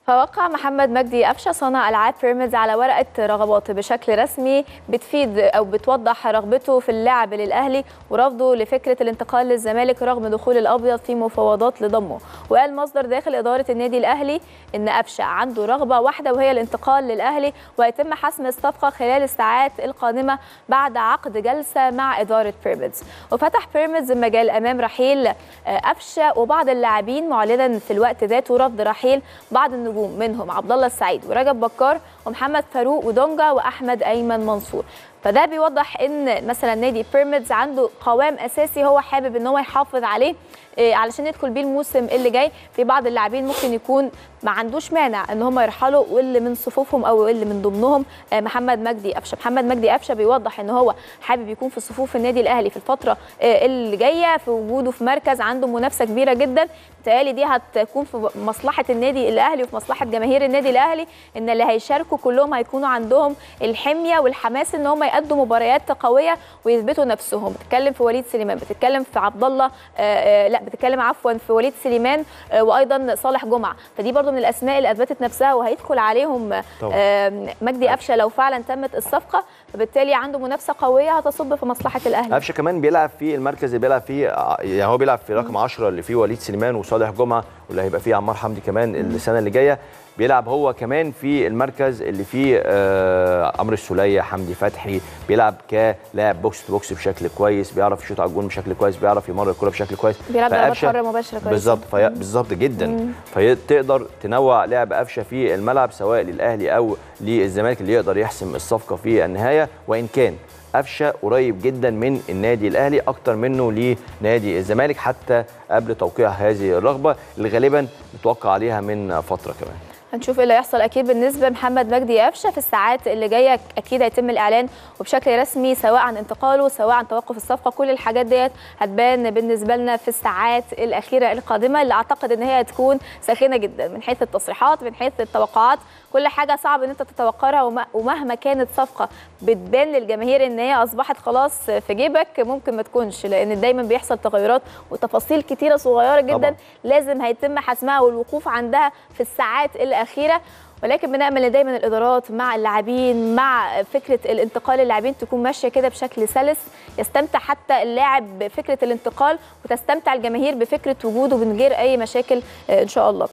فوقع محمد مجدي قفشه صانع العاب بيراميدز على ورقه رغبات بشكل رسمي بتفيد او بتوضح رغبته في اللعب للاهلي ورفضه لفكره الانتقال للزمالك رغم دخول الابيض في مفاوضات لضمه وقال مصدر داخل اداره النادي الاهلي ان قفشه عنده رغبه واحده وهي الانتقال للاهلي ويتم حسم الصفقه خلال الساعات القادمه بعد عقد جلسه مع اداره بيراميدز وفتح بيراميدز المجال امام رحيل قفشه وبعض اللاعبين معلنا في الوقت ذاته رفض رحيل بعض النجوم منهم عبد الله السعيد ورجب بكار ومحمد فاروق ودونجا واحمد ايمن منصور فده بيوضح ان مثلا نادي بيراميدز عنده قوام اساسي هو حابب ان هو يحافظ عليه إيه علشان يدخل بيه الموسم اللي جاي في بعض اللاعبين ممكن يكون ما عندوش مانع ان هم يرحلوا واللي من صفوفهم او اللي من ضمنهم محمد مجدي قفشه محمد مجدي قفشه بيوضح ان هو حابب يكون في صفوف النادي الاهلي في الفتره اللي جايه في وجوده في مركز عنده منافسه كبيره جدا بتهيألي دي هتكون في مصلحه النادي الاهلي وفي مصلحه جماهير النادي الاهلي ان اللي هيشاركوا كلهم هيكونوا عندهم الحميه والحماس ان هم يقدموا مباريات قويه ويثبتوا نفسهم بتتكلم في وليد سليمان بتتكلم في عبد الله لا بتتكلم عفوا في وليد سليمان وايضا صالح جمعه فدي برضو من الاسماء اللي اثبتت نفسها وهيدخل عليهم طبعا. مجدي قفشه لو فعلا تمت الصفقه فبالتالي عنده منافسه قويه هتصب في مصلحه الاهلي قفشه كمان بيلعب في المركز اللي بيلعب فيه يعني هو بيلعب في رقم 10 اللي فيه وليد سليمان وصالح جمعه واللي هيبقى فيه عمار حمدي كمان السنه اللي جايه بيلعب هو كمان في المركز اللي فيه آه عمرو السوليه حمدي فتحي بيلعب كلاعب بوكس تو بوكس بشكل كويس بيعرف يشوط على الجون بشكل كويس بيعرف يمرر الكره بشكل كويس بيلعب ضربات حره مباشره كويس بالظبط في... بالظبط جدا فتقدر تنوع لعب قفشه في الملعب سواء للاهلي او للزمالك اللي يقدر يحسم الصفقه في النهايه وان كان قفشه قريب جدا من النادي الاهلي اكتر منه لنادي الزمالك حتى قبل توقيع هذه الرغبه اللي غالبا متوقع عليها من فتره كمان هنشوف ايه اللي هيحصل اكيد بالنسبه لمحمد مجدي قفشه في الساعات اللي جايه اكيد هيتم الاعلان وبشكل رسمي سواء عن انتقاله سواء عن توقف الصفقه كل الحاجات ديت هتبان بالنسبه لنا في الساعات الاخيره القادمه اللي اعتقد ان هي هتكون ساخنه جدا من حيث التصريحات من حيث التوقعات كل حاجه صعب ان انت تتوقعها ومهما كانت صفقه بتبان للجماهير ان هي اصبحت خلاص في جيبك ممكن ما تكونش لان دايما بيحصل تغيرات وتفاصيل كتيره صغيره جدا طبعا. لازم هيتم حسمها والوقوف عندها في الساعات الاخيره ولكن بنامل ان دايما الادارات مع اللاعبين مع فكره الانتقال اللاعبين تكون ماشيه كده بشكل سلس يستمتع حتى اللاعب بفكره الانتقال وتستمتع الجماهير بفكره وجوده من غير اي مشاكل ان شاء الله